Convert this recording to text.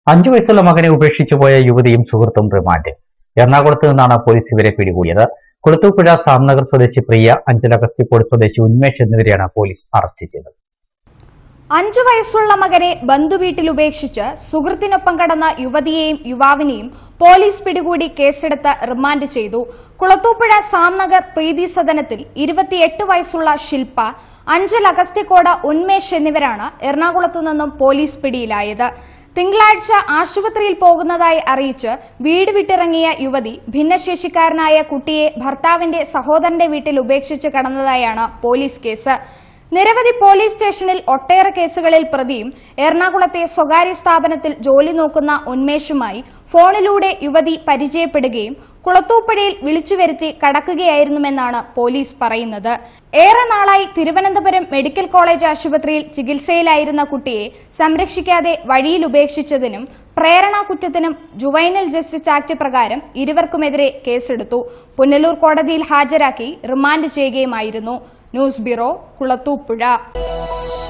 അഞ്ചു വയസ്സുള്ള മകനെ ഉപേക്ഷിച്ചു പോയ യുവതിയും സുഹൃത്തും റിമാൻഡിൽ എറണാകുളത്ത് നിന്നാണ് പോലീസ് ഇവരെ പിടികൂടിയത് കുളത്തൂപ്പുഴ സാംനഗർ സ്വദേശി പ്രിയ അഞ്ചൽ അഗസ്തിക്കോട് സ്വദേശി ഉന്മേഷ് എന്നിവരെയാണ് പോലീസ് അറസ്റ്റ് ചെയ്തത് അഞ്ചു വയസ്സുള്ള മകനെ ബന്ധുവീട്ടിൽ ഉപേക്ഷിച്ച് സുഹൃത്തിനൊപ്പം കടന്ന യുവതിയെയും യുവാവിനെയും പോലീസ് പിടികൂടി കേസെടുത്ത് റിമാൻഡ് ചെയ്തു കുളത്തൂപ്പുഴ സാംനഗർ പ്രീതി സദനത്തിൽ ഇരുപത്തിയെട്ട് വയസ്സുള്ള ശില്പ അഞ്ചൽ അഗസ്ത്യക്കോട് ഉന്മേഷ് എന്നിവരാണ് എറണാകുളത്തു നിന്നും പോലീസ് പിടിയിലായത് തിങ്കളാഴ്ച ആശുപത്രിയിൽ പോകുന്നതായി അറിയിച്ച് വീട് വിട്ടിറങ്ങിയ യുവതി ഭിന്നശേഷിക്കാരനായ കുട്ടിയെ ഭർത്താവിന്റെ സഹോദരന്റെ വീട്ടിൽ ഉപേക്ഷിച്ച് കടന്നതായാണ് പോലീസ് കേസ് നിരവധി പോലീസ് സ്റ്റേഷനിൽ ഒട്ടേറെ കേസുകളിൽ പ്രതിയും എറണാകുളത്തെ സ്വകാര്യ സ്ഥാപനത്തിൽ ജോലി നോക്കുന്ന ഉന്മേഷുമായി ഫോണിലൂടെ യുവതി പരിചയപ്പെടുകയും കുളത്തൂപ്പുഴയിൽ വിളിച്ചു വരുത്തി കടക്കുകയായിരുന്നുവെന്നാണ് പോലീസ് പറയുന്നത് ഏറെ നാളായി തിരുവനന്തപുരം മെഡിക്കൽ കോളേജ് ആശുപത്രിയിൽ ചികിത്സയിലായിരുന്ന കുട്ടിയെ സംരക്ഷിക്കാതെ വഴിയിൽ ഉപേക്ഷിച്ചതിനും പ്രേരണാ കുറ്റത്തിനും ജുവൈനൽ ജസ്റ്റിസ് ആക്ട് പ്രകാരം ഇരുവർക്കുമെതിരെ കേസെടുത്തു പുനലൂർ കോടതിയിൽ ഹാജരാക്കി റിമാൻഡ് ചെയ്യുകയുമായിരുന്നു ന്യൂസ് ബ്യൂറോ കുളത്തൂപ്പുഴ